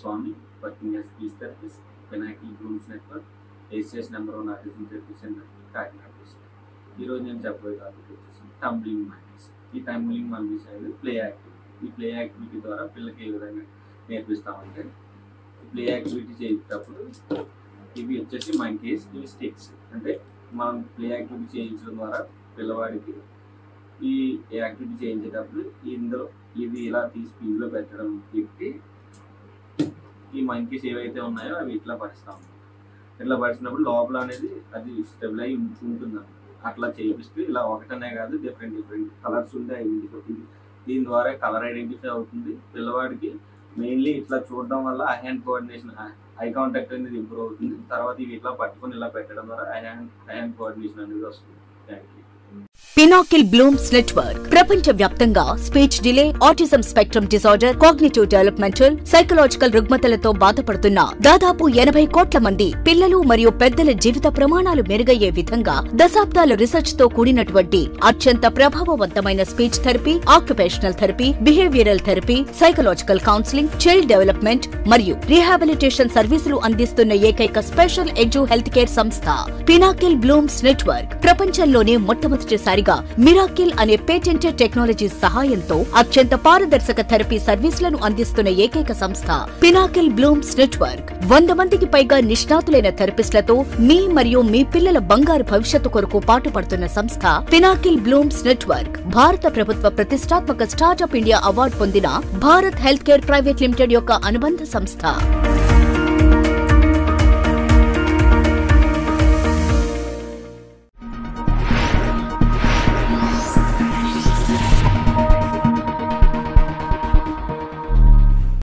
స్వామి working as speech therapist Pinnacle Blooms network ACS number one autism therapy center Kakinada district ఈరోజు నేను చెప్పబోయే topic వచ్చేసి tumbling monkeys ఈ tumbling monkeys అనేది play activity ఈ ప్లే యాక్టివిటీ ద్వారా పిల్లలకి ఏ విధంగా నేర్పిస్తామంటే ప్లే యాక్టివిటీ చేసేటప్పుడు ఇవి వచ్చేసి మంకీస్ ఇవి స్టిక్స్ అంటే మనం ప్లే యాక్టివిటీ చేయించడం ద్వారా పిల్లవాడికి ఈ యాక్టివిటీ చేయించేటప్పుడు ఇందులో ఇది ఇలా తీసి ఇందులో పెట్టడం పెట్టి ఈ మంకీస్ ఏవైతే ఉన్నాయో అవి ఇట్లా పరుస్తాం ఇట్లా పరిచినప్పుడు లోపల అనేది అది స్టెబిల్ అయి ఉంటుంది అట్లా చేయిస్తే ఇలా ఒకటనే కాదు డిఫరెంట్ డిఫరెంట్ కలర్స్ ఉంటే ఐడెంటిఫై దీని ద్వారా కలర్ ఐడెంటిఫై అవుతుంది పిల్లవాడికి మెయిన్లీ ఇట్లా చూడడం వల్ల eye hand coordination eye contact అనేది ఇంప్రూవ్ అవుతుంది తర్వాత ఇవి ఇట్లా పట్టుకొని ఇలా పెట్టడం ద్వారా eye hand eye hand coordination అనేది వస్తుంది thank you Pinnacle Blooms network ప్రపంచ వ్యాప్తంగా speech delay autism spectrum disorder cognitive developmental psychological రుగ్మతలతో బాధపడుతున్న దాదాపు ఎనభై కోట్ల మంది పిల్లలు మరియు పెద్దల జీవిత ప్రమాణాలు మెరుగయ్యే విధంగా దశాబ్దాల రీసెర్చ్ తో కూడినటువంటి అత్యంత ప్రభావవంతమైన speech therapy occupational therapy behavioural therapy psychological counselling child development మరియు రీహాబిలిటేషన్ సర్వీసులు అందిస్తున్న ఏకైక స్పెషల్ ఎడ్యు హెల్త్ కేర్ సంస్థ పినాకిల్ బ్లూమ్స్ నెట్వర్క్ ప్రపంచంలోనే మొట్టమొదటిసారిగా మిరాకిల్ అనే పేటెంటెడ్ టెక్నాలజీ సహాయంతో అత్యంత పారదర్శక థెరపీ సర్వీసులను అందిస్తున్న ఏకైక సంస్థ పినాకిల్ బ్లూమ్స్ నెట్వర్క్ వంద మందికి పైగా నిష్ణాతులైన థెరపిస్టులతో మీ మరియు మీ పిల్లల బంగారు భవిష్యత్తు కొరకు పాటుపడుతున్న సంస్థ పినాకిల్ బ్లూమ్స్ నెట్వర్క్ భారత ప్రభుత్వ ప్రతిష్టాత్మక స్టార్టప్ ఇండియా అవార్డు పొందిన Bharat health care private limited యొక్క అనుబంధ సంస్థ